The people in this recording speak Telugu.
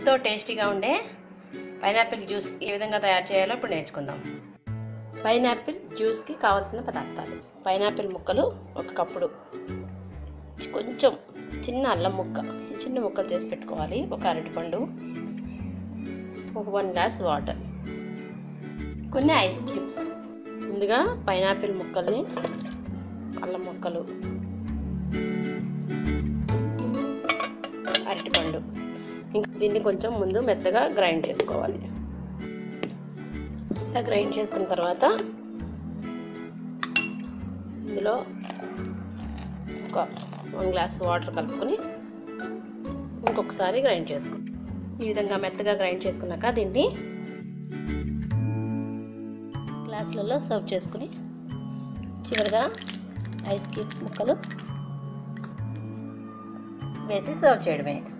ఎంతో టేస్టీగా ఉండే పైనాపిల్ జ్యూస్ ఏ విధంగా తయారు చేయాలో ఇప్పుడు నేర్చుకుందాం పైనాపిల్ జ్యూస్కి కావాల్సిన పదార్థాలు పైనాపిల్ ముక్కలు ఒక కప్పుడు కొంచెం చిన్న అల్లం ముక్క చిన్న ముక్కలు చేసి పెట్టుకోవాలి ఒక అరటిపండు ఒక వన్ గ్లాస్ వాటర్ కొన్ని ఐస్ క్యూబ్స్ ముందుగా పైనాపిల్ ముక్కల్ని అల్లం ముక్కలు అరటిపండు ఇంకా దీన్ని కొంచెం ముందు మెత్తగా గ్రైండ్ చేసుకోవాలి ఇలా గ్రైండ్ చేసుకున్న తర్వాత ఇందులో ఒక వన్ గ్లాస్ వాటర్ కలుపుకొని ఇంకొకసారి గ్రైండ్ చేసుకో ఈ విధంగా మెత్తగా గ్రైండ్ చేసుకున్నాక దీన్ని గ్లాసులలో సర్వ్ చేసుకుని చివరిగా ఐస్ క్యూబ్స్ ముక్కలు వేసి సర్వ్ చేయడమే